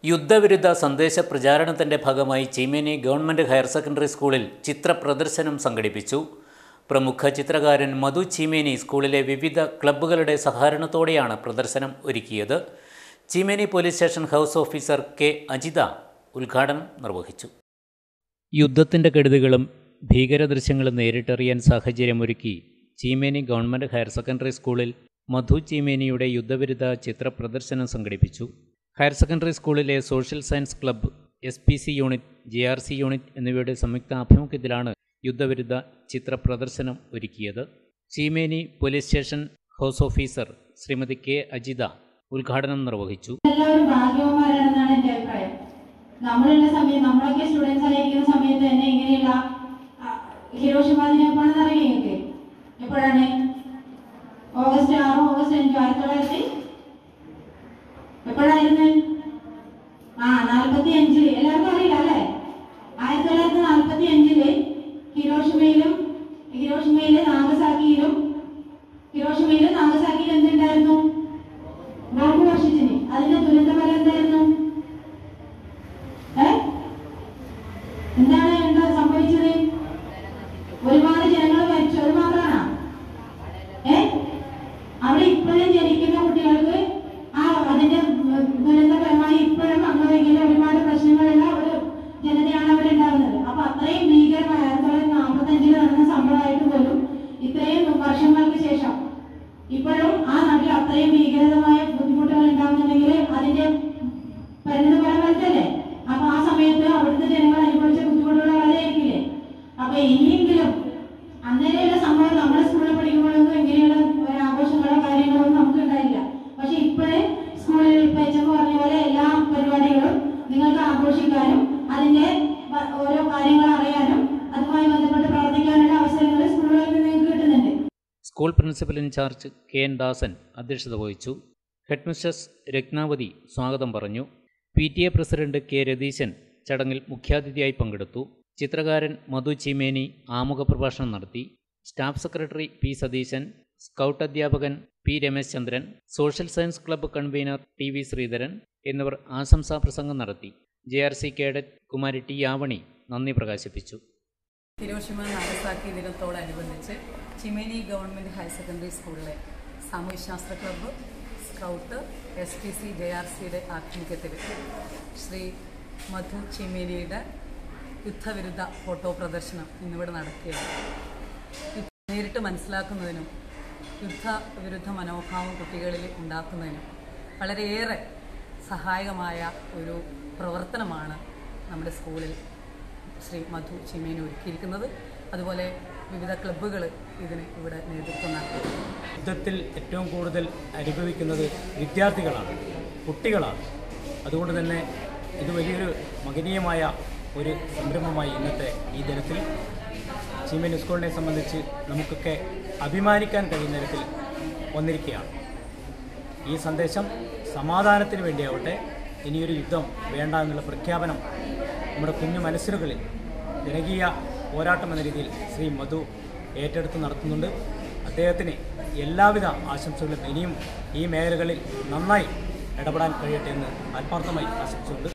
യുദ്ധവിരുദ്ധ സന്ദേശ പ്രചാരണത്തിന്റെ ഭാഗമായി ചീമേനി ഗവൺമെന്റ് ഹയർ സെക്കൻഡറി സ്കൂളിൽ ചിത്ര പ്രദർശനം സംഘടിപ്പിച്ചു പ്രമുഖ ചിത്രകാരൻ മധു ചീമേനി സ്കൂളിലെ വിവിധ ക്ലബ്ബുകളുടെ സഹകരണത്തോടെയാണ് പ്രദർശനം ഒരുക്കിയത് Cheemeni police station house officer K Ajitha ഉദ്ഘാടനം നിർവഹിച്ചു യുദ്ധത്തിൻ്റെ കെടുതികളും ഭീകരദൃശ്യങ്ങളും നേരിട്ടറിയാൻ സാഹചര്യമൊരുക്കി ചീമേനി ഗവൺമെൻറ് ഹയർ സെക്കൻഡറി സ്കൂളിൽ മധു ചീമേനിയുടെ യുദ്ധവിരുദ്ധ ചിത്ര പ്രദർശനം സംഘടിപ്പിച്ചു ഹയർ സെക്കൻഡറി സ്കൂളിലെ social science club S P C unit J R C unit എന്നിവയുടെ സംയുക്ത ആഭിമുഖ്യത്തിലാണ് യുദ്ധവിരുദ്ധ ചിത്ര പ്രദർശനം ഒരുക്കിയത് Cheemeni police station house officer Shrimati K Ajitha ഉദ്ഘാടനം നിർവഹിച്ചു എല്ലാവരും ഭാഗ്യവന്മാരാണെന്നാണ് എൻ്റെ അഭിപ്രായം നമ്മളുള്ള സമയം നമ്മളൊക്കെ സ്റ്റുഡൻസ് ആയിരിക്കുന്ന സമയത്ത് തന്നെ ഇങ്ങനെയുള്ള ആ, ഹിരോഷിമ ദിനം എപ്പോഴാണെന്ന് അറിയാം നിങ്ങൾക്ക് എപ്പോഴാണ് ഓഗസ്റ്റ് ആറ് ഓഗസ്റ്റ് അഞ്ച് ആയിരത്തി തൊള്ളായിരത്തി എപ്പോഴായിരുന്നു ആ നാൽപ്പത്തി അഞ്ചില് എല്ലാവർക്കും അറിയില്ല അല്ലേ ആയിരത്തി തൊള്ളായിരത്തി നാൽപ്പത്തി അഞ്ചില് ഹിരോഷിമയിലും ഹിരോഷിമയിലെ നാഗസാക്കിയിലും ഹിരോഷിമയിലും നാഗസാക്കിയിലും എന്തുണ്ടായിരുന്നു ബോംബ് വർഷിച്ചിന് അതിന്റെ ദുരന്തഫലം എന്തായിരുന്നു ഏ എന്താണ് എന്താ സംഭവിച്ചത് ഒരുപാട് ജനങ്ങൾ മരിച്ചു അത് മാത്രമാണോ ഏ അവിടെ ഇപ്പോഴും ജനിക്കുന്ന കുട്ടികൾക്ക് ആ അതിന്റെ ദുരന്തഫലമായി ഇപ്പോഴും അനുഭവിക്കുന്ന ഒരുപാട് പ്രശ്നങ്ങളുള്ള ഒരു ജനതയാണ് അവിടെ ഉണ്ടാകുന്നത് അപ്പൊ അത്രയും ഭീകരമായ ആയിരത്തി തൊള്ളായിരത്തി നാൽപ്പത്തി അഞ്ചിൽ നടന്ന സംഭവമായിട്ട് പോലും ഇത്രയും വർഷങ്ങൾക്ക് ശേഷം ഇപ്പോഴും ആ നാട്ടിൽ അത്രയും ഭീകരമായ ബുദ്ധിമുട്ടുകൾ ഉണ്ടാകുന്നുണ്ടെങ്കിൽ അതിന്റെ പരിണിത ഫലം വലുതല്ലേ അപ്പൊ ആ സമയത്ത് അവിടുത്തെ ജനങ്ങൾ അനുഭവിച്ച ബുദ്ധിമുട്ടുകൾ വളരെയായിരിക്കില്ലേ അപ്പൊ ഇനിയെങ്കിലും അന്നേരമുള്ള സംഭവം നമ്മുടെ സ്കൂളിൽ പഠിക്കുമ്പോഴൊന്നും ഇങ്ങനെയുള്ള ഒരു ആഘോഷങ്ങളോ കാര്യങ്ങളോ ഒന്നും നമുക്ക് ഉണ്ടായില്ല പക്ഷെ ഇപ്പോഴേ സ്കൂളിൽ ഇപ്പൊ എച്ചമ്മ പറഞ്ഞ പോലെ എല്ലാ പരിപാടികളും നിങ്ങൾക്ക് ആഘോഷിക്കാനും അതിന്റെ വ- ഓരോ കാര്യങ്ങൾ അറിയാനും അതുമായി ബന്ധപ്പെട്ട് പ്രവർത്തിക്കാനുള്ള അവസരങ്ങൾ സ്കൂളുകളിൽ നിന്ന് നിങ്ങൾക്ക് കിട്ടുന്നുണ്ട് school principal in charge K N Dasan അധ്യക്ഷത വഹിച്ചു ഹെഡ് മിസ്റ്റേഴ്സ് രത്നാവതി സ്വാഗതം പറഞ്ഞു P T A president K Ratheeshan ചടങ്ങിൽ മുഖ്യാതിഥിയായി പങ്കെടുത്തു ചിത്രകാരൻ മധു ചീമേനി ആമുഖ പ്രഭാഷണം നടത്തി staff secretary P Satheesan scout അധ്യാപകൻ P Ramesh Chandran social science club convener T V Sreedharan എന്നിവർ ആശംസാ പ്രസംഗം നടത്തി J R C cadet Kumari T Yavani നന്ദി പ്രകാശിപ്പിച്ചു ഹിരോഷിമ നാഗസാക്കി ദിനത്തോടനുബന്ധിച്ച് ചിമേനി ഗവൺമെൻറ് ഹയർ സെക്കൻഡറി സ്കൂളിലെ സാമൂഹ്യശാസ്ത്ര club scout S T C J R സിയുടെ ആഭിമുഖ്യത്തിൽ ശ്രീ മധു ചിമേനിയുടെ യുദ്ധവിരുദ്ധ ഫോട്ടോ പ്രദർശനം ഇന്നിവിടെ നടക്കുകയാണ് യുദ്ധം നേരിട്ട് മനസ്സിലാക്കുന്നതിനും യുദ്ധവിരുദ്ധ മനോഭാവം കുട്ടികളിൽ ഉണ്ടാക്കുന്നതിനും വളരെയേറെ സഹായകമായ ഒരു പ്രവർത്തനമാണ് നമ്മുടെ സ്കൂളിൽ ശ്രീ മധു ചിമേനി ഒരുക്കിയിരിക്കുന്നത് അതുപോലെ വിവിധ ക്ലബ്ബുകൾ ഇതിന് ഇവിടെ നേതൃത്വം നൽകുന്നു യുദ്ധത്തിൽ ഏറ്റവും കൂടുതൽ അനുഭവിക്കുന്നത് വിദ്യാർത്ഥികളാണ് കുട്ടികളാണ് അതുകൊണ്ട് തന്നെ ഇത് വലിയൊരു മകനീയമായ ഒരു സംരംഭമായി ഇന്നത്തെ ഈ ദിനത്തിൽ ചീമൻ സ്കൂളിനെ സംബന്ധിച്ച് നമുക്കൊക്കെ അഭിമാനിക്കാൻ കഴിയുന്ന തരത്തിൽ വന്നിരിക്കുകയാണ് ഈ സന്ദേശം സമാധാനത്തിന് വേണ്ടിയാവട്ടെ ഇനിയൊരു യുദ്ധം വേണ്ട എന്നുള്ള പ്രഖ്യാപനം നമ്മുടെ കുഞ്ഞു മനസ്സിലുകളിൽ ജനകീയ പോരാട്ടം എന്ന രീതിയിൽ ശ്രീ മധു ഏറ്റെടുത്ത് നടത്തുന്നുണ്ട് അദ്ദേഹത്തിന് എല്ലാവിധ ആശംസകളും ഇനിയും ഈ മേഖലകളിൽ നന്നായി ഇടപെടാൻ കഴിയട്ടെ എന്ന് ആത്മാർത്ഥമായി ആശംസിച്ചുകൊണ്ട്